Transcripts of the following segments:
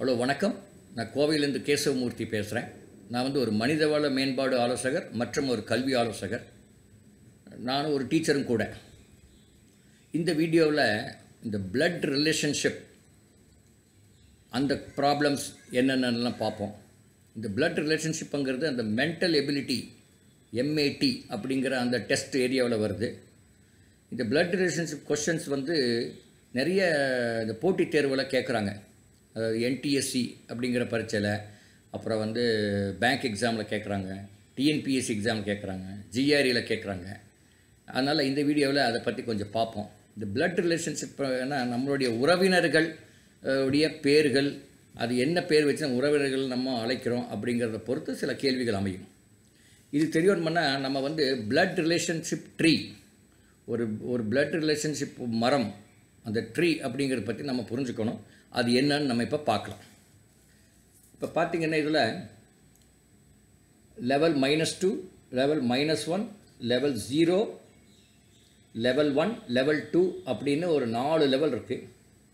hello வணக்கம் நான் கோவையிலேருந்து கேசவமூர்த்தி பேசுகிறேன் நான் வந்து ஒரு மனிதவள மேம்பாடு ஆலோசகர் மற்றும் ஒரு கல்வி ஆலோசகர் நானும் ஒரு டீச்சரும் கூட இந்த வீடியோவில் இந்த பிளட் ரிலேஷன்ஷிப் அந்த ப்ராப்ளம்ஸ் என்னென்னலாம் பார்ப்போம் இந்த பிளட் ரிலேஷன்ஷிப்புங்கிறது அந்த மென்டல் எபிலிட்டி எம்ஏடி அப்படிங்கிற அந்த டெஸ்ட் ஏரியாவில் வருது இந்த பிளட் ரிலேஷன்ஷிப் கொஷின்ஸ் வந்து நிறைய இந்த போட்டித் தேர்வில் கேட்குறாங்க அதாவது என்டிஎஸ்சி அப்படிங்கிற பரீட்சையில் அப்புறம் வந்து பேங்க் எக்ஸாமில் கேட்குறாங்க டிஎன்பிஎஸ்சி எக்ஸாம் கேட்குறாங்க ஜிஆர்இயில் கேட்குறாங்க அதனால் இந்த வீடியோவில் அதை பற்றி கொஞ்சம் பார்ப்போம் இந்த பிளட் ரிலேஷன்ஷிப் ஏன்னா நம்மளுடைய உறவினர்கள் அஹ், உடைய பேர்கள் அது என்ன பேர் வச்சு நம்ம உறவினர்கள் நம்ம அழைக்கிறோம் அப்படிங்கிறத பொறுத்து சில கேள்விகள் அமையும் இது தெரியணும்னா நம்ம வந்து பிளட் ரிலேஷன்ஷிப் ட்ரீ ஒரு ஒரு பிளட் ரிலேஷன்ஷிப் மரம் அந்த ட்ரீ அப்படிங்கிறத பற்றி நம்ம புரிஞ்சுக்கணும் அது என்னன்னு நம்ம இப்போ பார்க்கலாம் இப்போ பார்த்தீங்கன்னா இதில் level minus two level minus one level zero level one level two அப்படின்னு ஒரு நாலு லெவல் இருக்குது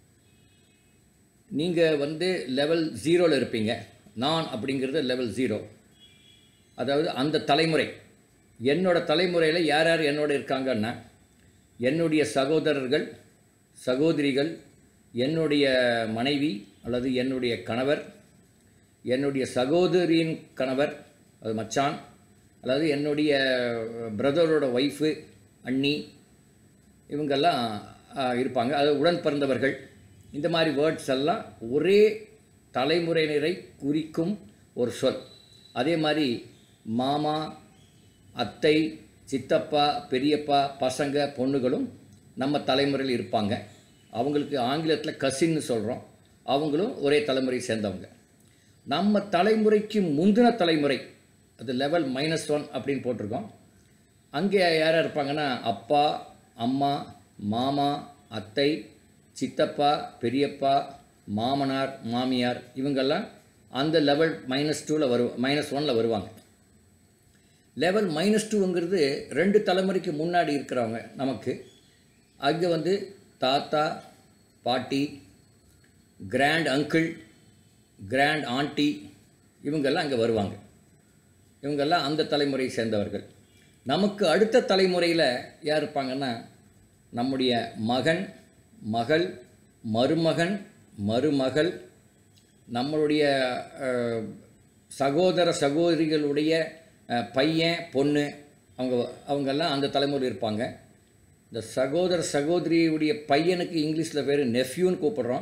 நீங்கள் வந்து லெவல் ஜீரோவில் இருப்பீங்க நான் அப்படிங்கிறது லெவல் ஜீரோ அதாவது அந்த தலைமுறை என்னோட தலைமுறையில் யார் யார் என்னோட இருக்காங்கன்னா என்னுடைய சகோதரர்கள் சகோதரிகள் என்னுடைய மனைவி அல்லது என்னுடைய கணவர் என்னுடைய சகோதரியின் கணவர் அது மச்சான் அல்லது என்னுடைய பிரதரோட ஒய்ஃபு அண்ணி இவங்கெல்லாம் ஆ, இருப்பாங்க அது உடன் பிறந்தவர்கள் இந்த மாதிரி வேர்ட்ஸ் எல்லாம் ஒரே தலைமுறையினரை குறிக்கும் ஒரு சொல் அதே மாதிரி மாமா அத்தை சித்தப்பா பெரியப்பா பசங்க பொண்ணுகளும் நம்ம தலைமுறையில் இருப்பாங்க அவங்களுக்கு ஆங்கிலத்தில் கசின்னு சொல்கிறோம் அவங்களும் ஒரே தலைமுறையை சேர்ந்தவங்க நம்ம தலைமுறைக்கு முந்தின தலைமுறை அது லெவல் மைனஸ் ஒன் அப்படின்னு போட்டிருக்கோம் அங்கே யார் யார் இருப்பாங்கன்னா அப்பா அம்மா மாமா அத்தை சித்தப்பா பெரியப்பா மாமனார் மாமியார் இவங்கெல்லாம் அந்த லெவல் மைனஸ் டூவில் வரு மைனஸ் ஒனில் வருவாங்க லெவல் மைனஸ் டூங்கிறது ரெண்டு தலைமுறைக்கு முன்னாடி இருக்கிறவங்க நமக்கு அங்கே வந்து தாத்தா பாட்டி கிராண்ட் அங்கிள் கிராண்ட் ஆண்டி இவங்கெல்லாம் அங்கே வருவாங்க இவங்கெல்லாம் அந்த தலைமுறையை சேர்ந்தவர்கள் நமக்கு அடுத்த தலைமுறையில் யார் இருப்பாங்கன்னா நம்முடைய மகன் மகள் மருமகன் மருமகள் நம்மளுடைய அஹ், சகோதர சகோதரிகளுடைய அஹ், பையன் பொண்ணு அவங்க அவங்கெல்லாம் அந்த தலைமுறை இருப்பாங்க இந்த சகோதர சகோதரியுடைய பையனுக்கு இங்கிலீஷில் பேர் நெஃப்யூன்னு கூப்பிடுறோம்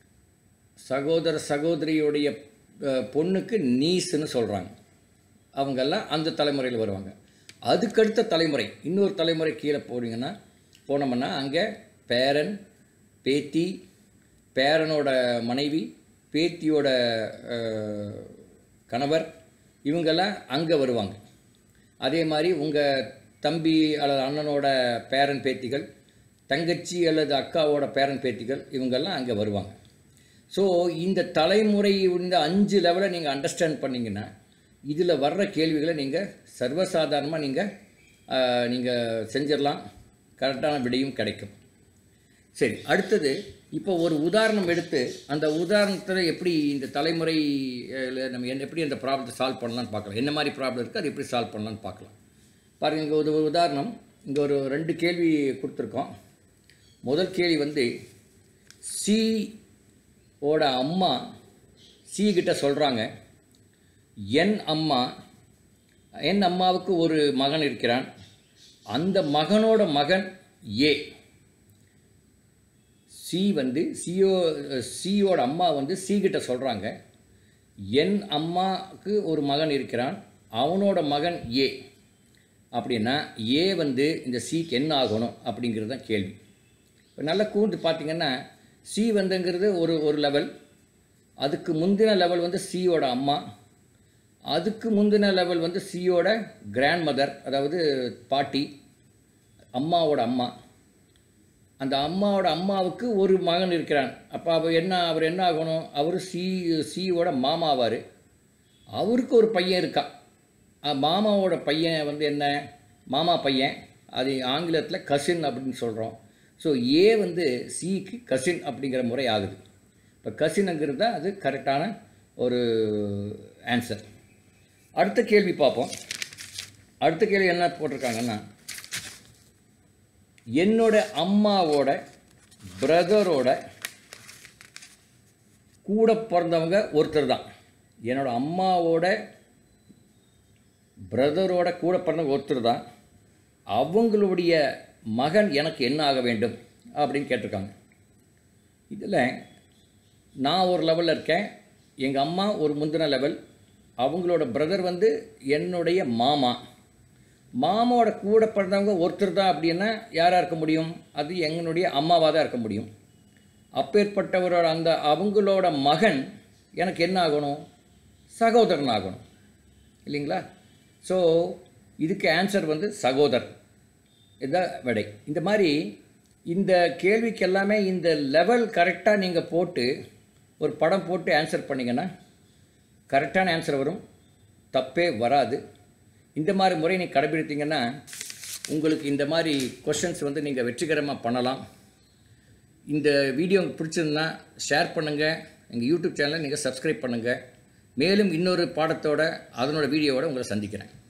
சகோதர சகோதரியுடைய அஹ், பொண்ணுக்கு நீஸ்ன்னு சொல்கிறாங்க அவங்கெல்லாம் அந்த தலைமுறையில் வருவாங்க அதுக்கடுத்த தலைமுறை இன்னொரு தலைமுறை கீழே போனீங்கன்னா போனோம்னா அங்கே பேரன் பேத்தி பேரனோட மனைவி பேத்தியோட அஹ், கணவர் இவங்கெல்லாம் அங்கே வருவாங்க அதே மாதிரி உங்கள் தம்பி அல்லது அண்ணனோட பேரன் பேத்திகள் தங்கச்சி அல்லது அக்காவோட பேரன் பேத்திகள் இவங்கெல்லாம் அங்கே வருவாங்க ஸோ இந்த தலைமுறை இந்த அஞ்சு லெவலை நீங்கள் அண்டர்ஸ்டாண்ட் பண்ணீங்கன்னா இதில் வர்ற கேள்விகளை நீங்கள் சர்வசாதாரணமாக நீங்கள் நீங்கள் செஞ்சிடலாம் கரெக்டான விடையும் கிடைக்கும் சரி அடுத்தது இப்போ ஒரு உதாரணம் எடுத்து அந்த உதாரணத்தில் எப்படி இந்த தலைமுறை அஹ், ல நம்ம என்ன- எப்படி அந்த ப்ராப்ளத்தை சால்வ் பண்ணலாம்னு பார்க்கலாம் என்ன மாதிரி ப்ராப்ளம் இருக்குது அது எப்படி சால்வ் பண்ணலாம்னு பார்க்கலாம் பாருங்க இங்கே ஒரு ஒரு உதாரணம் இங்கே ஒரு ரெண்டு கேள்வி கொடுத்துருக்கோம் முதல் கேள்வி வந்து சி ஓட அம்மா சி கிட்ட சொல்கிறாங்க என் அம்மா என் அம்மாவுக்கு ஒரு மகன் இருக்கிறான் அந்த மகனோட மகன் ஏ சி வந்து சிஓ சியோட அம்மா வந்து சி கிட்ட சொல்கிறாங்க என் அம்மாவுக்கு ஒரு மகன் இருக்கிறான் அவனோட மகன் ஏ அப்படின்னா ஏ வந்து இந்த சிக்கு என்ன ஆகணும் அப்படிங்கிறது தான் கேள்வி இப்போ நல்லா கூர்ந்து பார்த்தீங்கன்னா சி வந்துங்கிறது ஒரு ஒரு லெவல் அதுக்கு முந்தின லெவல் வந்து சியோட அம்மா அதுக்கு முந்தின லெவல் வந்து சியோட கிராண்ட் மதர் அதாவது பாட்டி அம்மாவோட அம்மா அந்த அம்மாவோட அம்மாவுக்கு ஒரு மகன் இருக்கிறான் அப்போ அவர் என்ன அவர் என்ன ஆகணும் அவர் சி சியோட மாமா ஆவார் அவருக்கு ஒரு பையன் இருக்கான் அஹ் மாமாவோட பையன் வந்து என்ன மாமா பையன் அது ஆங்கிலத்தில் கசின் அப்படின்னு சொல்கிறோம் ஸோ ஏ வந்து சிக்கு கசின் அப்படிங்கிற முறை ஆகுது இப்போ இப்போ கசினுங்கிறது தான் அது கரெக்டான ஒரு ஆன்சர் அடுத்த கேள்வி பார்ப்போம் அடுத்த கேள்வி என்ன போட்டிருக்காங்கன்னா என்னோட அம்மாவோட பிரதரோட கூட பிறந்தவங்க ஒருத்தர் தான் என்னோட அம்மாவோட பிரதரோட கூட பிறந்தவங்க ஒருத்தர் தான் அவங்களுடைய மகன் எனக்கு என்ன ஆக வேண்டும் அப்படின்னு கேட்டிருக்காங்க இதில் நான் ஒரு லெவலில் இருக்கேன் எங்கள் அம்மா ஒரு முந்தின லெவல் அவங்களோட பிரதர் வந்து என்னுடைய மாமா மாமாவோட கூட பிறந்தவங்க ஒருத்தர் தான் அப்படின்னா யாராக இருக்க முடியும் அது எங்களுடைய அம்மாவாக தான் இருக்க முடியும் அப்பேற்பட்டவரோட அந்த அவங்களோட மகன் எனக்கு என்ன ஆகணும் சகோதரன் ஆகணும் இல்லைங்களா ஸோ இதுக்கு ஆன்சர் வந்து சகோதரர் இதுதான் விடை இந்த மாதிரி இந்த கேள்விக்கு எல்லாமே இந்த லெவல் கரெக்டாக நீங்கள் போட்டு ஒரு படம் போட்டு ஆன்சர் பண்ணிங்கன்னா கரெக்டான ஆன்சர் வரும் தப்பே வராது இந்த மாதிரி முறை நீங்கள் கடைபிடித்தீங்கன்னா உங்களுக்கு இந்த மாதிரி கொஷின்ஸ் வந்து நீங்கள் வெற்றிகரமாக பண்ணலாம் இந்த வீடியோ உங்களுக்கு பிடிச்சிருந்தா ஷேர் பண்ணுங்கள் எங்கள் யூடியூப் சேனலை நீங்கள் சப்ஸ்கிரைப் பண்ணுங்கள் மேலும் இன்னொரு பாடத்தோட அதனோட வீடியோவோட உங்களை சந்திக்கிறேன்